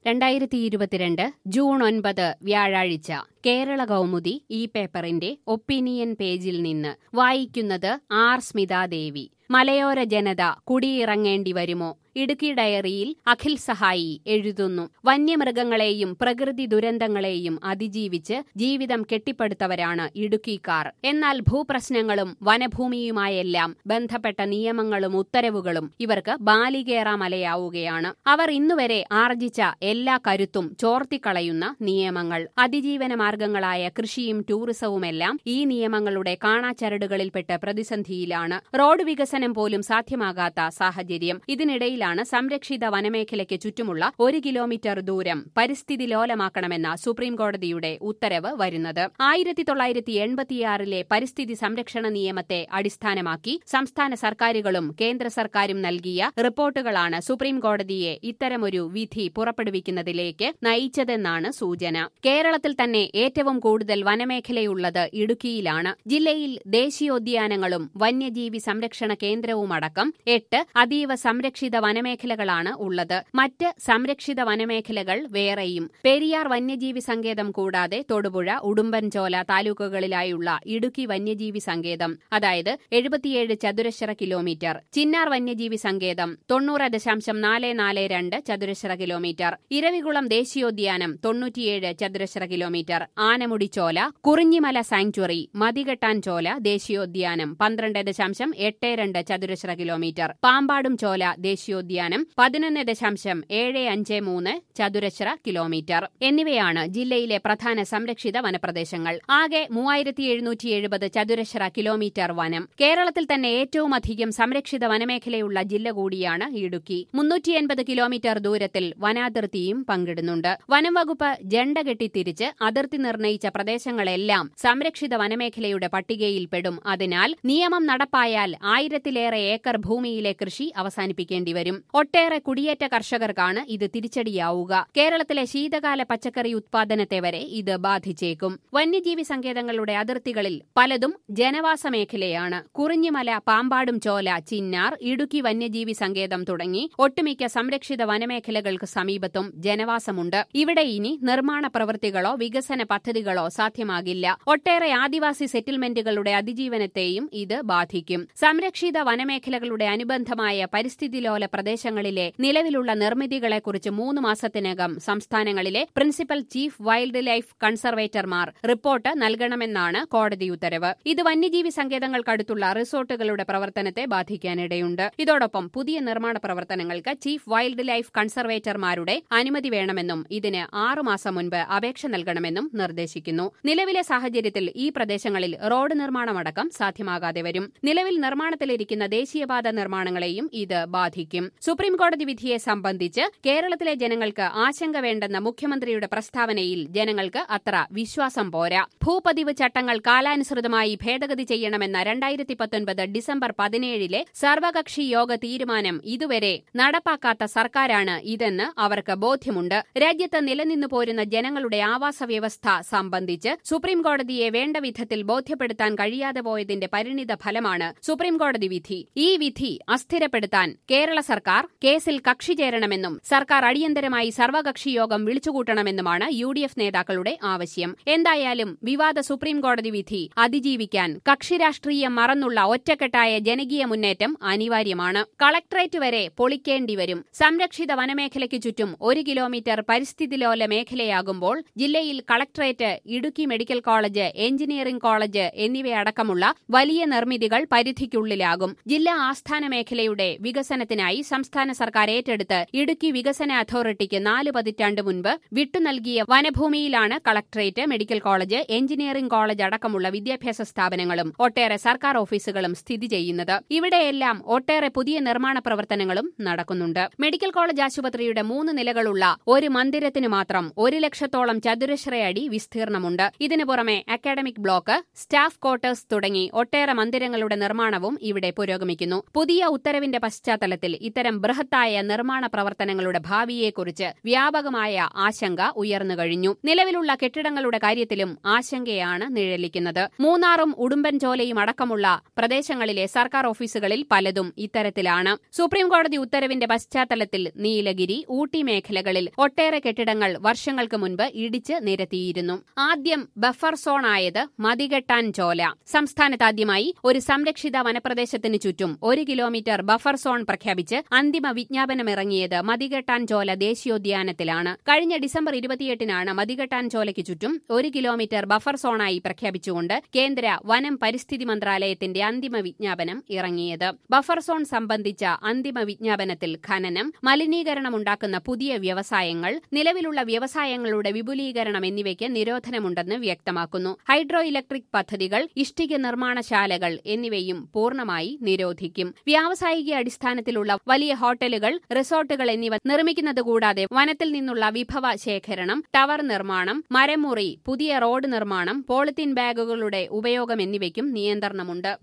രണ്ടായിരത്തി ഇരുപത്തിരണ്ട് ജൂൺ ഒൻപത് വ്യാഴാഴ്ച കേരള കൗമുദി ഈ പേപ്പറിന്റെ ഒപ്പീനിയൻ പേജിൽ നിന്ന് വായിക്കുന്നത് ആർ സ്മിതാദേവി മലയോര ജനത കുടിയിറങ്ങേണ്ടി വരുമോ ഇടുക്കി ഡയറിയിൽ അഖിൽ സഹായി എഴുതുന്നു വന്യമൃഗങ്ങളെയും പ്രകൃതി ദുരന്തങ്ങളെയും അതിജീവിച്ച് ജീവിതം കെട്ടിപ്പടുത്തവരാണ് ഇടുക്കിക്കാർ എന്നാൽ ഭൂപ്രശ്നങ്ങളും വനഭൂമിയുമായെല്ലാം ബന്ധപ്പെട്ട നിയമങ്ങളും ഉത്തരവുകളും ഇവർക്ക് ബാലികേറാമലയാവുകയാണ് അവർ ഇന്നുവരെ ആർജിച്ച എല്ലാ കരുത്തും ചോർത്തിക്കളയുന്ന നിയമങ്ങൾ അതിജീവന മാർഗങ്ങളായ കൃഷിയും ടൂറിസവുമെല്ലാം ഈ നിയമങ്ങളുടെ കാണാച്ചരടുകളിൽപ്പെട്ട് പ്രതിസന്ധിയിലാണ് റോഡ് വികസനം പോലും സാധ്യമാകാത്ത സാഹചര്യം ഇതിനിടയിലാണ് സംരക്ഷിത വനമേഖലയ്ക്ക് ചുറ്റുമുള്ള ഒരു കിലോമീറ്റർ ദൂരം പരിസ്ഥിതി ലോലമാക്കണമെന്ന സുപ്രീംകോടതിയുടെ ഉത്തരവ് വരുന്നത് ആയിരത്തി തൊള്ളായിരത്തി എൺപത്തിയാറിലെ പരിസ്ഥിതി സംരക്ഷണ നിയമത്തെ അടിസ്ഥാനമാക്കി സംസ്ഥാന സർക്കാരുകളും കേന്ദ്ര സർക്കാരും നൽകിയ റിപ്പോർട്ടുകളാണ് സുപ്രീംകോടതിയെ ഇത്തരമൊരു വിധി പുറപ്പെടുവിക്കുന്നതിലേക്ക് നയിച്ചതെന്നാണ് സൂചന കേരളത്തിൽ തന്നെ ഏറ്റവും കൂടുതൽ വനമേഖലയുള്ളത് ഇടുക്കിയിലാണ് ജില്ലയിൽ ദേശീയോദ്യാനങ്ങളും വന്യജീവി സംരക്ഷണ കേന്ദ്രവുമടക്കം എട്ട് അതീവ സംരക്ഷിത വനമേഖലകളാണ് ഉള്ളത് മറ്റ് സംരക്ഷിത വനമേഖലകൾ വേറെയും പെരിയാർ വന്യജീവി സങ്കേതം കൂടാതെ തൊടുപുഴ ഉടുമ്പൻചോല താലൂക്കുകളിലായുള്ള ഇടുക്കി വന്യജീവി സങ്കേതം അതായത് എഴുപത്തിയേഴ് ചതുരശ്ര കിലോമീറ്റർ ചിന്നാർ വന്യജീവി സങ്കേതം തൊണ്ണൂറ് ദശാംശം നാല് നാല് രണ്ട് ചതുരശ്ര കിലോമീറ്റർ ഇരവികുളം ദേശീയോദ്യാനം തൊണ്ണൂറ്റിയേഴ് ചതുരശ്ര കിലോമീറ്റർ ആനമുടിച്ചോല കുറിഞ്ഞിമല സാങ്ച്വറി മതികെട്ടാൻ ചോല ദേശീയോദ്യാനം പന്ത്രണ്ട് ദശാംശം എട്ട് രണ്ട് ചതുരശ്ര കിലോമീറ്റർ പാമ്പാടും ചോല ദേശീയോദ്യാനം പതിനൊന്ന് ദശാംശം ഏഴ് അഞ്ച് മൂന്ന് ചതുരശ്ര കിലോമീറ്റർ എന്നിവയാണ് ജില്ലയിലെ പ്രധാന സംരക്ഷിത വനപ്രദേശങ്ങൾ ആകെ മൂവായിരത്തി എഴുന്നൂറ്റി എഴുപത് ചതുരശ്ര കിലോമീറ്റർ വനം കേരളത്തിൽ തന്നെ ഏറ്റവും അധികം സംരക്ഷിത വനമേഖലയുള്ള ജില്ല കൂടിയാണ് ഇടുക്കി മുന്നൂറ്റി എൺപത് കിലോമീറ്റർ ദൂരത്തിൽ വനാതിർത്തിയും പങ്കിടുന്നുണ്ട് വനം വകുപ്പ് ജണ്ട കെട്ടിത്തിരിച്ച് അതിർത്തി നിർണയിച്ച പ്രദേശങ്ങളെല്ലാം സംരക്ഷിത വനമേഖലയുടെ പട്ടികയിൽപ്പെടും അതിനാൽ നിയമം നടപ്പായാൽ ആയിരത്തിലേറെ ഏക്കർ ഭൂമിയിലെ കൃഷി അവസാനിപ്പിക്കേണ്ടി വരും ഒട്ടേറെ കുടിയേറ്റ കർഷകർക്കാണ് ഇത് തിരിച്ചടിയാവുക കേരളത്തിലെ ശീതകാല പച്ചക്കറി ഉത്പാദനത്തെ വരെ ഇത് ബാധിച്ചേക്കും വന്യജീവി സങ്കേതങ്ങളുടെ അതിർത്തികളിൽ പലതും ജനവാസ മേഖലയാണ് കുറിഞ്ഞിമല പാമ്പാടും ചോല ചിന്നാർ ഇടുക്കി വന്യജീവി സങ്കേതം തുടങ്ങി ഒട്ടുമിക്ക സംരക്ഷിത വനമേഖലകൾക്ക് സമീപത്തും ജനവാസമുണ്ട് ഇവിടെ ഇനി നിർമ്മാണ പ്രവൃത്തികളോ വികസന പദ്ധതികളോ സാധ്യമാകില്ല ഒട്ടേറെ ആദിവാസി സെറ്റിൽമെന്റുകളുടെ അതിജീവനത്തെയും ഇത് ബാധിക്കും സംരക്ഷിത വനമേഖലകളുടെ അനുബന്ധമായ പരിസ്ഥിതിലോല പ്രദേശങ്ങളിലെ നിലവിലുള്ള നിർമ്മിതികളെക്കുറിച്ച് മൂന്ന് മാസത്തിനകം സംസ്ഥാനങ്ങളിലെ പ്രിൻസിപ്പൽ ചീഫ് വൈൽഡ് ലൈഫ് കൺസർവേറ്റർമാർ റിപ്പോർട്ട് നൽകണമെന്നാണ് കോടതി ഉത്തരവ് ഇത് വന്യജീവി സങ്കേതങ്ങൾക്കടുത്തുള്ള റിസോർട്ടുകളുടെ പ്രവർത്തനത്തെ ബാധിക്കാനിടയുണ്ട് ഇതോടൊപ്പം പുതിയ നിർമ്മാണ പ്രവർത്തനങ്ങൾക്ക് ചീഫ് വൈൽഡ് ലൈഫ് കൺസർവേറ്റർമാരുടെ അനുമതി വേണമെന്നും ഇതിന് ആറുമാസം മുൻപ് അപേക്ഷ നൽകണമെന്നും നിർദ്ദേശിക്കുന്നു നിലവിലെ സാഹചര്യത്തിൽ ഈ പ്രദേശങ്ങളിൽ റോഡ് നിർമ്മാണമടക്കം സാധ്യമാകാതെ വരും നിലവിൽ നിർമ്മാണത്തിലിരിക്കുന്ന ദേശീയപാത നിർമ്മാണങ്ങളെയും ഇത് ബാധിക്കും സുപ്രീംകോടതി വിധിയെ സംബന്ധിച്ച് കേരളത്തിലെ ജനങ്ങൾക്ക് ആശങ്ക വേണ്ടെന്ന മുഖ്യമന്ത്രിയുടെ പ്രസ്താവനയിൽ ജനങ്ങൾക്ക് അത്ര വിശ്വാസം പോരാ ഭൂപതിവ് ചട്ടങ്ങൾ കാലാനുസൃതമായി ഭേദഗതി ചെയ്യണമെന്ന രണ്ടായിരത്തി പത്തൊൻപത് ഡിസംബർ പതിനേഴിലെ സർവകക്ഷി യോഗ തീരുമാനം ഇതുവരെ നടപ്പാക്കാത്ത സർക്കാരാണ് ഇതെന്ന് അവർക്ക് ബോധ്യമുണ്ട് രാജ്യത്ത് നിലനിന്നു പോരുന്ന ജനങ്ങളുടെ ആവാസ വ്യവസ്ഥ സംബന്ധിച്ച് സുപ്രീംകോടതിയെ വേണ്ട വിധത്തിൽ ബോധ്യപ്പെടുത്താൻ കഴിയാതെ പോയതിന്റെ പരിണിത ഫലമാണ് സുപ്രീംകോടതി വിധി ഈ വിധി അസ്ഥിരപ്പെടുത്താൻ കേരള സർക്കാർ കേസിൽ കക്ഷി ചേരണമെന്നും സർക്കാർ അടിയന്തരമായി സർവകക്ഷി യോഗം വിളിച്ചുകൂട്ടണമെന്നുമാണ് യു ഡി എഫ് നേതാക്കളുടെ ആവശ്യം എന്തായാലും വിവാദ സുപ്രീംകോടതി വിധി അതിജീവിക്കാൻ കക്ഷി രാഷ്ട്രീയം മറന്നുള്ള ഒറ്റക്കെട്ടായ ജനകീയ മുന്നേറ്റം അനിവാര്യമാണ് കളക്ടറേറ്റ് വരെ പൊളിക്കേണ്ടി വരും സംരക്ഷിത വനമേഖലയ്ക്ക് ചുറ്റും ഒരു കിലോമീറ്റർ പരിസ്ഥിതിലോല മേഖലയാകുമ്പോൾ ജില്ലയിൽ collectorate Idukki medical college engineering college എന്നിവയടക്കമുള്ള വലിയ നിർമ്മിതികൾ പരിധിക്കുള്ളിലാകും ജില്ലാ ആസ്ഥാന മേഖലയുടെ വികസനത്തിനായി സംസ്ഥാന സർക്കാർ ഏറ്റെടുത്ത് ഇടുക്കി വികസന അതോറിറ്റിക്ക് നാല് പതിറ്റാണ്ട് മുൻപ് വിട്ടുനൽകിയ വനഭൂമിയിലാണ് collectorate medical college engineering college അടക്കമുള്ള വിദ്യാഭ്യാസ സ്ഥാപനങ്ങളും ഒട്ടേറെ സർക്കാർ ഓഫീസുകളും സ്ഥിതി ചെയ്യുന്നത് ഇവിടെയെല്ലാം ഒട്ടേറെ പുതിയ നിർമ്മാണ പ്രവർത്തനങ്ങളും നടക്കുന്നുണ്ട് മെഡിക്കൽ കോളേജ് ആശുപത്രിയുടെ മൂന്ന് നിലകളുള്ള ഒരു മന്ദിരത്തിന് മാത്രം ഒരു ലക്ഷത്തോളം ചതുരശ്ര അടി വിസ്തീർണമുണ്ട് ഇതിനു പുറമെ അക്കാഡമിക് ബ്ലോക്ക് സ്റ്റാഫ് ക്വാർട്ടേഴ്സ് തുടങ്ങി ഒട്ടേറെ മന്ദിരങ്ങളുടെ നിർമ്മാണവും ഇവിടെ പുരോഗമിക്കുന്നു പുതിയ ഉത്തരവിന്റെ പശ്ചാത്തലത്തിൽ ഇത്തരം ബൃഹത്തായ നിർമ്മാണ പ്രവർത്തനങ്ങളുടെ ഭാവിയെക്കുറിച്ച് വ്യാപകമായ ആശങ്ക ഉയർന്നു കഴിഞ്ഞു നിലവിലുള്ള കെട്ടിടങ്ങളുടെ കാര്യത്തിലും ആശങ്കയാണ് നിഴലിക്കുന്നത് മൂന്നാറും ഉടുമ്പൻചോലയും അടക്കമുള്ള പ്രദേശങ്ങളിലെ സർക്കാർ ഓഫീസുകളിൽ പലതും ഇത്തരത്തിലാണ് സുപ്രീംകോടതി ഉത്തരവിന്റെ പശ്ചാത്തലത്തിൽ നീലഗിരി ഊട്ടി മേഖലകളിൽ ഒട്ടേറെ കെട്ടിടങ്ങൾ വർഷങ്ങൾക്ക് മുൻപ് ഇടിച്ച് നിരത്തിയിരുന്നു ആദ്യം ബഫർ സോൺ ആയത് മതികെട്ടാൻ ചോല സംസ്ഥാനത്താദ്യമായി ഒരു സംരക്ഷിത വനപ്രദേശത്തിന് ചുറ്റും ഒരു കിലോമീറ്റർ ബഫർ സോൺ പ്രഖ്യാപിച്ച് അന്തിമ വിജ്ഞാപനമിറങ്ങിയത് മതികെട്ടാൻ ചോല ദേശീയോദ്യാനത്തിലാണ് കഴിഞ്ഞ ഡിസംബർ ഇരുപത്തിയെട്ടിനാണ് മതികെട്ടാൻ ചോലയ്ക്ക് ചുറ്റും ഒരു കിലോമീറ്റർ ബഫർ സോണായി പ്രഖ്യാപിച്ചുകൊണ്ട് കേന്ദ്ര വനം പരിസ്ഥിതി മന്ത്രാലയത്തിന്റെ അന്തിമ വിജ്ഞാപനം ഇറങ്ങിയത് ബഫർ സോൺ സംബന്ധിച്ച അന്തിമ വിജ്ഞാപനത്തിൽ ഖനനം മലിനീകരണമുണ്ടാക്കുന്ന പുതിയ വ്യവസായങ്ങൾ നിലവിലുള്ള വ്യവസായങ്ങളുടെ വിപുലീകരണം എന്നിവയ്ക്ക് നിരോധനമുണ്ടെന്ന് വ്യക്തമാക്കുന്നു ഹൈഡ്രോ ഇലക്ട്രിക് പദ്ധതികൾ ഇഷ്ടിക നിർമ്മാണശാലകൾ എന്നിവയും പൂർണ്ണമായി നിരോധിക്കും വ്യാവസായിക അടിസ്ഥാനത്തിലുള്ള വലിയ ഹോട്ടലുകൾ റിസോർട്ടുകൾ എന്നിവ നിർമ്മിക്കുന്നത് കൂടാതെ വനത്തിൽ നിന്നുള്ള വിഭവ ശേഖരണം ടവർ നിർമ്മാണം മരമുറി പുതിയ റോഡ് നിർമ്മാണം പോളിത്തീൻ ബാഗുകളുടെ ഉപയോഗം എന്നിവയ്ക്കും നിയന്ത്രണമുണ്ട്